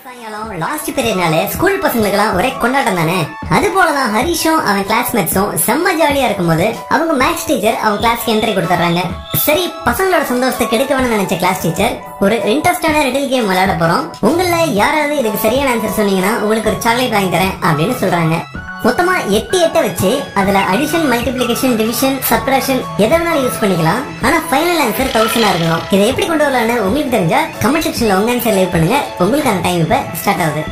சாயங்காலம் last பீரியட்னாலே school பசங்களுக்கெல்லாம் ஒரே கொண்டாட்டம் தானே அது போலதான் ஹரிஷும் அவன் கிளாஸ்மேட்ஸும் செம்ம ஜாலியா இருக்கும்போது அவங்க மேக்ஸ் டீச்சர் அவங்க கிளாஸ்க்கு என்ட்ரி கொடுத்துறாங்க சரி பசங்களோட சந்தோஷத்தை கெடுக்க வேணும்னு நினைச்ச கிளாஸ் டீச்சர் ஒரு இன்ட்ரெஸ்டான ரெடில் கேம் விளையாட போறோம் உங்கள யாராவது இதுக்கு சரியான ஆன்சர் சொன்னீங்கன்னா உங்களுக்கு ஒரு சாக்லேட் வாங்கி தரேன் அப்படின்னு சொல்றாங்க மொத்தமா எட்டு எட்டை வச்சு அதுல அடிஷன் மல்டிப்ளிகேஷன் டிவிஷன் சப்ராக்ஷன் எதை வேணாலும் யூஸ் பண்ணிக்கலாம் ஆனா ஃபைனல் ஆன்சர் தௌசண்டா இருக்கணும் இதை எப்படி கொண்டு வரலாம்னு உங்களுக்கு தெரிஞ்சா கமெண்ட் செக்ஷன்ல உங்க ஆன்சர் லைவ் பண்ணுங்க உங்களுக்கான டைம் இப்ப ஸ்டார்ட் ஆகுது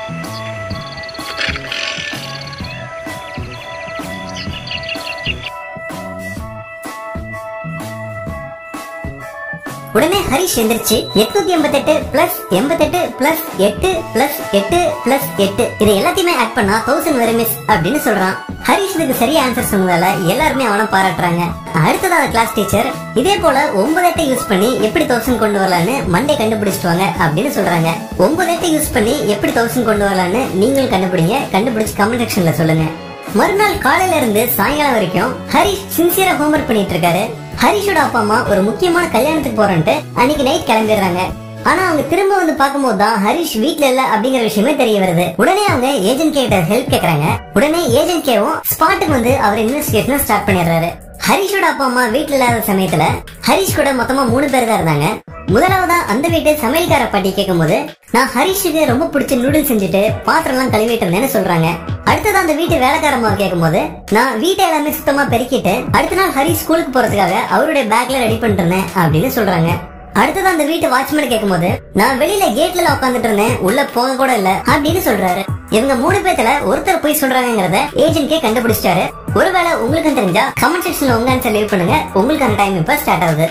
உடனே ஹரிஷ் எந்திரிச்சு எட்நூத்தி எண்பத்தெட்டு பிளஸ் எண்பத்தெட்டு பிளஸ் எட்டு பிளஸ் எட்டு பிளஸ் எட்டு இது எல்லாத்தையுமே ஆட் பண்ணா தௌசண்ட் வரும் மிஸ் அப்படின்னு சொல்றான் ஹரிஷ் இதுக்கு சரியா ஆன்சர் சொன்னதால எல்லாருமே அவனை பாராட்டுறாங்க அடுத்ததாக கிளாஸ் டீச்சர் இதே போல ஒன்பது எட்டை யூஸ் பண்ணி எப்படி தௌசண்ட் கொண்டு வரலான்னு மண்டே கண்டுபிடிச்சிட்டு வாங்க அப்படின்னு சொல்றாங்க ஒன்பது எட்டை யூஸ் பண்ணி எப்படி தௌசண்ட் கொண்டு வரலான்னு நீங்களும் கண்டுபிடிங்க கண்டுபிடிச்சு கமெண்ட் செக்ஷன்ல சொல்லுங்க மறுநாள் காலையில இருந்து சாயங்காலம் வரைக்கும் ஹரிஷ் சின்சியரா ஹோம்ஒர்க் பண்ணிட்டு இருக்காரு ஹரிஷோட அப்பா அம்மா ஒரு முக்கியமான கல்யாணத்துக்கு போறேன்ட்டு அன்னைக்கு நைட் கிளம்பிடுறாங்க ஆனா அவங்க திரும்ப வந்து பார்க்கும்போது தான் ஹரிஷ் வீட்ல இல்ல அப்படிங்கிற விஷயமே தெரிய வருது உடனே அவங்க ஏஜென்ட் கிட்ட ஹெல்ப் கேக்குறாங்க உடனே ஏஜென்ட் கேவும் ஸ்பாட்டுக்கு வந்து அவர் இன்வெஸ்டிகேஷன் ஸ்டார்ட் பண்ணிடுறாரு ஹரிஷோட அப்பா அம்மா வீட்ல இல்லாத சமயத்துல ஹரிஷ் கூட மொத்தமா மூணு பேர் தான் இருந்தாங்க முதலாவதா அந்த வீட்டு சமையல்கார பாட்டி கேட்கும்போது நான் ஹரிஷுக்கு ரொம்ப பிடிச்ச நூடுல்ஸ் செஞ்சுட்டு பாத்திரம் எல்லாம் கழுவிட்டு இருந்தேன்னு சொல்றாங்க அடுத்தது அந்த வீட்டு வேலைக்காரம்மா கேட்கும்போது நான் வீட்டை எல்லாமே சுத்தமா பெருக்கிட்டு அடுத்த நாள் ஹரிஷ் ஸ்கூலுக்கு போறதுக்காக அவருடைய பேக்ல ரெடி பண்ணிட்டு இருந்தேன் அப்படின்னு சொல்றாங்க அடுத்தது அந்த வீட்டு வாட்ச்மேன் கேட்கும்போது நான் வெளியில கேட்ல உட்காந்துட்டு இருந்தேன் உள்ள போக கூட இல்ல அப்படின்னு சொல்றாரு இவங்க மூணு பேத்துல ஒருத்தர் போய் சொல்றாங்கிறத ஏஜென்ட்கே கண்டுபிடிச்சிட்டாரு ஒருவேளை உங்களுக்கு தெரிஞ்சா கமெண்ட் செக்ஷன்ல உங்க ஆன்சர் லீவ் பண்ணுங்க உங்களுக்கான டைம் இப்ப ஸ்டார்ட் ஆகுது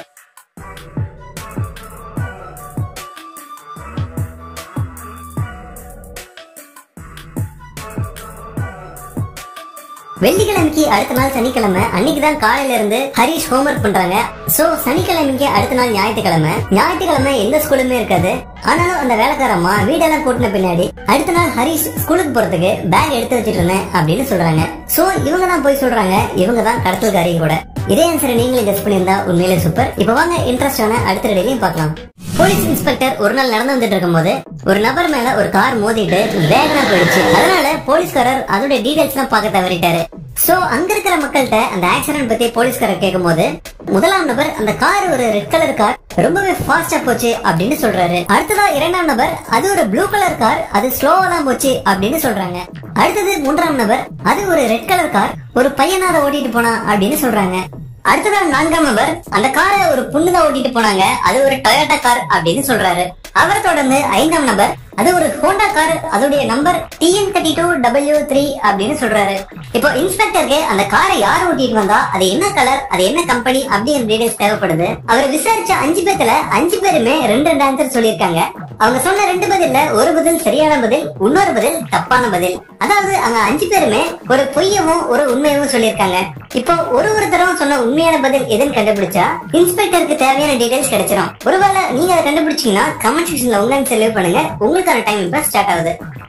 வெள்ளிக்கிழமைக்கு அடுத்த நாள் சனிக்கிழமை அன்னைக்கு தான் காலையில இருந்து ஹரிஷ் ஹோம்ஒர்க் பண்றாங்க சோ சனிக்கிழமைக்கு அடுத்த நாள் ஞாயிற்றுக்கிழமை ஞாயிற்றுக்கிழமை எந்த ஸ்கூலுமே இருக்காது ஆனாலும் அந்த வேலைக்காரம்மா வீடெல்லாம் கூட்டின பின்னாடி அடுத்த நாள் ஹரிஷ் ஸ்கூலுக்கு போறதுக்கு பேக் எடுத்து வச்சிட்டு இருந்தேன் அப்படின்னு சொல்றாங்க சோ இவங்க தான் போய் சொல்றாங்க இவங்க தான் கடத்தல்காரியும் கூட இதே ஆன்சரை நீங்களே கெஸ் பண்ணியிருந்தா உண்மையிலே சூப்பர் இப்போ வாங்க இன்ட்ரெஸ்டான அடுத்த ரெடிலையும் பார்க்கலாம் போலீஸ் இன்ஸ்பெக்டர் ஒரு நாள் நடந்து வந்துட்டு இருக்கும்போது ஒரு நபர் மேல ஒரு கார் மோதிட்டு வேகமா போயிடுச்சு அதனால போலீஸ்காரர் அதோட டீடைல்ஸ் எல்லாம் பார்க்க தவறிட்டாரு சோ அங்க இருக்கிற மக்கள்கிட்ட அந்த ஆக்சிடென்ட் பத்தி போலீஸ்காரர் கேட்கும்போது முதலாம் நபர் அந்த கார் ஒரு ரெட் கலர் கார் ரொம்பவே ஃபாஸ்டா போச்சு அப்படின்னு சொல்றாரு அடுத்ததா இரண்டாம் நபர் அது ஒரு ப்ளூ கலர் கார் அது ஸ்லோவா தான் போச்சு அப்படின்னு சொல்றாங்க அடுத்தது மூன்றாம் நபர் அது ஒரு ரெட் கலர் கார் ஒரு பையனா அதை ஓட்டிட்டு போனா அப்படின்னு சொல்றாங்க அடுத்ததா நான்காம் நபர் அந்த காரை ஒரு பொண்ணுதான் ஓட்டிட்டு போனாங்க அது ஒரு டொயோட்டா கார் அப்படின்னு சொல்றாரு அவரை தொடர்ந்து ஐந்தாம் நபர் அது ஒரு ஹோண்டா கார் அதோடைய number TN thirty two W three அப்படின்னு சொல்றாரு இப்போ இன்ஸ்பெக்டருக்கு அந்த காரை யார் ஓட்டிட்டு வந்தா அது என்ன கலர் அது என்ன கம்பெனி அப்படிங்கிற டீடைல்ஸ் தேவைப்படுது அவர் விசாரிச்ச அஞ்சு பேத்துல அஞ்சு பேருமே ரெண்டு ரெண்டு ஆன்சர் சொல்லியிருக்காங்க அவங்க சொன்ன ரெண்டு பதில்ல ஒரு பதில் சரியான பதில் இன்னொரு பதில் தப்பான பதில் அதாவது அவங்க அஞ்சு பேருமே ஒரு பொய்யவும் ஒரு உண்மையவும் சொல்லியிருக்காங்க இப்போ ஒரு ஒருத்தரும் சொன்ன உண்மையான பதில் எதுன்னு கண்டுபிடிச்சா இன்ஸ்பெக்டருக்கு தேவையான டீடைல்ஸ் கிடைச்சிடும் ஒருவேளை நீங்க அதை கண்டுபிடிச்சீங்கன்னா கமெண்ட் செக்ஷன்ல உங்க செலவு பண்ணுங்க உங்களுக்கான டைம் இப்ப ஸ்டார்ட் ஆகுது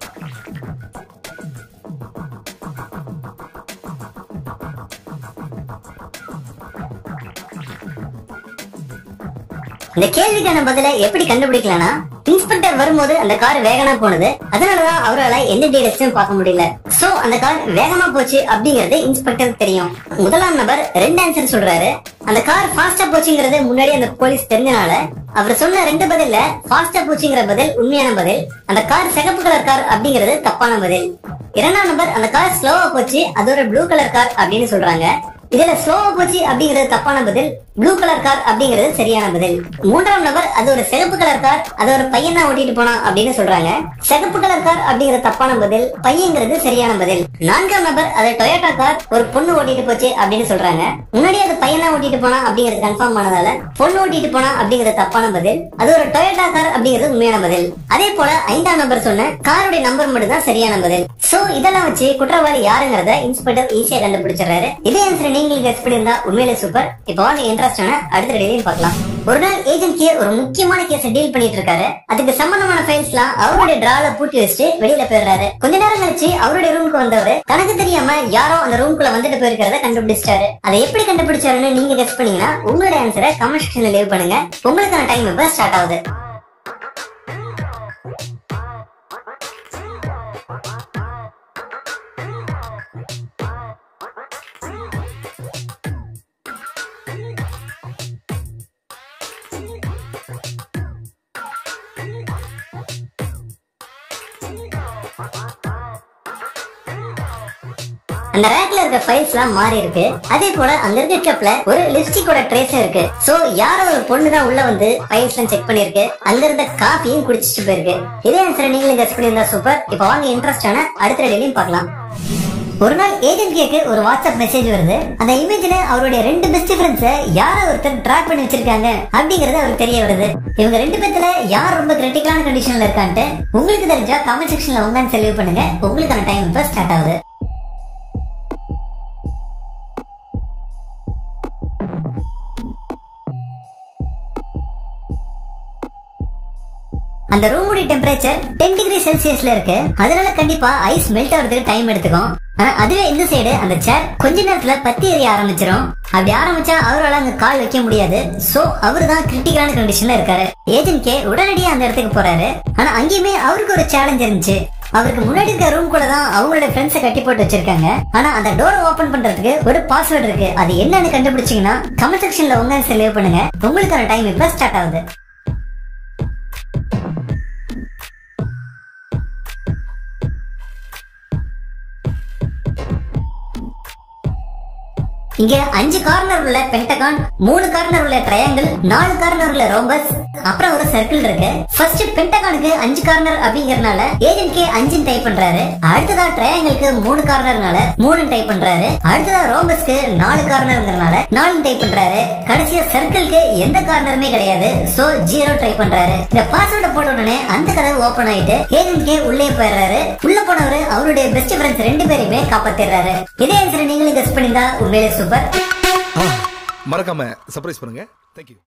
இந்த கேள்விக்கான பதிலை எப்படி கண்டுபிடிக்கலனா இன்ஸ்பெக்டர் வரும்போது அந்த கார் வேகமா போனது அதனாலதான் அவரால் எந்த டீடைல்ஸும் பார்க்க முடியல சோ அந்த கார் வேகமா போச்சு அப்படிங்கறது இன்ஸ்பெக்டருக்கு தெரியும் முதலாம் நபர் ரெண்டு ஆன்சர் சொல்றாரு அந்த கார் ஃபாஸ்டா போச்சுங்கிறது முன்னாடி அந்த போலீஸ் தெரிஞ்சனால அவர் சொன்ன ரெண்டு பதில்ல ஃபாஸ்டா போச்சுங்கிற பதில் உண்மையான பதில் அந்த கார் சிகப்பு கலர் கார் அப்படிங்கிறது தப்பான பதில் இரண்டாம் நபர் அந்த கார் ஸ்லோவா போச்சு அது ஒரு ப்ளூ கலர் கார் அப்படின்னு சொல்றாங்க இதுல ஸ்லோவா போச்சு அப்படிங்கிறது தப்பான பதில் ப்ளூ கலர் கார் அப்படிங்கிறது சரியான பதில் மூன்றாம் நபர் அது ஒரு சிகப்பு கலர் கார் அது ஒரு பையன் தான் ஓட்டிட்டு போனான் அப்படின்னு சொல்றாங்க சிகப்பு கலர் கார் அப்படிங்கிறது தப்பான பதில் பையங்கிறது சரியான பதில் நான்காம் நபர் அது டொயோட்டா கார் ஒரு பொண்ணு ஓட்டிட்டு போச்சு அப்படின்னு சொல்றாங்க முன்னாடி அது பையன் தான் ஓட்டிட்டு போனா அப்படிங்கிறது கன்ஃபார்ம் ஆனதால பொண்ணு ஓட்டிட்டு போனா அப்படிங்கிறது தப்பான பதில் அது ஒரு டொயோட்டா கார் அப்படிங்கிறது உண்மையான பதில் அதே போல ஐந்தாம் நபர் சொன்ன காருடைய நம்பர் மட்டும் தான் சரியான பதில் சோ இதெல்லாம் வச்சு குற்றவாளி யாருங்கிறத இன்ஸ்பெக்டர் ஈஸியா கண்டுபிடிச்சிடறாரு இதே ஆன்சர் நீங்கள் கெஸ் பண்ணியிருந்தா உண்மையிலே சூப்பர் இப்போ வாங்க இன்ட்ரெஸ்டான அடுத்த ரெடியும் பார்க்கலாம் ஒரு நாள் ஏஜென்ட் கே ஒரு முக்கியமான கேஸ டீல் பண்ணிட்டு இருக்காரு அதுக்கு சம்பந்தமான ஃபைல்ஸ் எல்லாம் அவருடைய டிரால பூட்டி வச்சுட்டு வெளியில போயிடுறாரு கொஞ்ச நேரம் கழிச்சு அவருடைய ரூமுக்கு வந்தவரு கணக்கு தெரியாம யாரோ அந்த ரூம்குள்ள வந்துட்டு போயிருக்கிறத கண்டுபிடிச்சிட்டாரு அதை எப்படி கண்டுபிடிச்சாருன்னு நீங்க கெஸ் பண்ணீங்கன்னா உங்களுடைய ஆன்சரை கமெண்ட் செக்ஷன்ல லீவ் பண்ணுங்க உங்களுக்கான டைம் இப்ப ஸ்டார்ட் ஆகுது அந்த ரேக்ல இருக்க ஃபைல்ஸ் எல்லாம் மாறி இருக்கு அதே போல அங்க இருக்க கப்ல ஒரு லிப்ஸ்டிக்கோட ட்ரேஸும் இருக்கு சோ யாரோ ஒரு பொண்ணு தான் உள்ள வந்து ஃபைல்ஸ் எல்லாம் செக் பண்ணிருக்கு அங்க இருந்த காஃபியும் குடிச்சிட்டு போயிருக்கு இதே ஆன்சரை நீங்களும் கெஸ் பண்ணியிருந்தா சூப்பர் இப்போ வாங்க இன்ட்ரெஸ்டான அடுத்த ரெடிலையும் பார்க்கலாம் ஒரு நாள் ஏஜென்ட் கேக்கு ஒரு வாட்ஸ்அப் மெசேஜ் வருது அந்த இமேஜ்ல அவருடைய ரெண்டு பெஸ்ட் ஃப்ரெண்ட்ஸ யார ஒருத்தர் ட்ராக் பண்ணி வச்சிருக்காங்க அப்படிங்கறது அவருக்கு தெரிய வருது இவங்க ரெண்டு பேத்துல யார் ரொம்ப கிரிட்டிக்கலான கண்டிஷன்ல இருக்கான்ட்டு உங்களுக்கு தெரிஞ்சா கமெண்ட் செக்ஷன்ல உங்கன்னு செலவு பண்ணுங்க உங்களுக்கான டைம் இப்ப ஸ்டார்ட் ஆகுது அந்த ரூமுடைய டெம்பரேச்சர் டென் டிகிரி செல்சியஸ்ல இருக்கு அதனால கண்டிப்பா ஐஸ் மெல்ட் ஆகிறதுக்கு டைம் எடுத்துக்கும் ஆனா அதுவே இந்த சைடு அந்த சேர் கொஞ்ச நேரத்துல பத்தி எரிய ஆரம்பிச்சிரும் அப்படி ஆரம்பிச்சா அவரால் அங்க கால் வைக்க முடியாது சோ அவர் தான் கிரிட்டிக்கலான கண்டிஷன்ல இருக்காரு ஏஜென்ட் கே உடனடியா அந்த இடத்துக்கு போறாரு ஆனா அங்கேயுமே அவருக்கு ஒரு சேலஞ்ச் இருந்துச்சு அவருக்கு முன்னாடி இருக்க ரூம் கூட தான் அவங்களோட ஃப்ரெண்ட்ஸை கட்டி போட்டு வச்சிருக்காங்க ஆனா அந்த டோரை ஓபன் பண்றதுக்கு ஒரு பாஸ்வேர்டு இருக்கு அது என்னன்னு கண்டுபிடிச்சீங்கன்னா கமெண்ட் செக்ஷன்ல உங்க செலவு பண்ணுங்க உங்களுக்கான டைம் இப்ப ஸ்டார்ட் ஆகுது இங்க அஞ்சு கார்னர் உள்ள பென்டகான் மூணு கார்னர் உள்ள ட்ரையாங்கிள் நாலு கார்னர் உள்ள ரோம்பஸ் அப்புறம் ஒரு சர்க்கிள் இருக்கு ஃபர்ஸ்ட் பென்டகானுக்கு அஞ்சு கார்னர் அப்படிங்கறதுனால ஏஜென்ட் கே அஞ்சு டைப் பண்றாரு அடுத்ததா ட்ரையாங்கிளுக்கு மூணு கார்னர்னால மூணு டைப் பண்றாரு அடுத்ததா ரோம்பஸ்க்கு நாலு கார்னர்ங்கறனால நாலு டைப் பண்றாரு கடைசியா சர்க்கிள்க்கு எந்த கார்னருமே கிடையாது சோ ஜீரோ டைப் பண்றாரு இந்த பாஸ்வேர்டை போட்ட உடனே அந்த கதவு ஓபன் ஆயிட்டு ஏஜென்ட் கே உள்ளே போயிடுறாரு உள்ள போனவரு அவருடைய பெஸ்ட் ஃப்ரெண்ட்ஸ் ரெண்டு பேரையுமே காப்பாத்திடுறாரு இதே ஆன்சர் நீங்களும் கெஸ் பண்ணியிருந்தா உண்மையிலே சூப்பர் மறக்காம சர்ப்ரைஸ் பண்ணுங்க தேங்க்யூ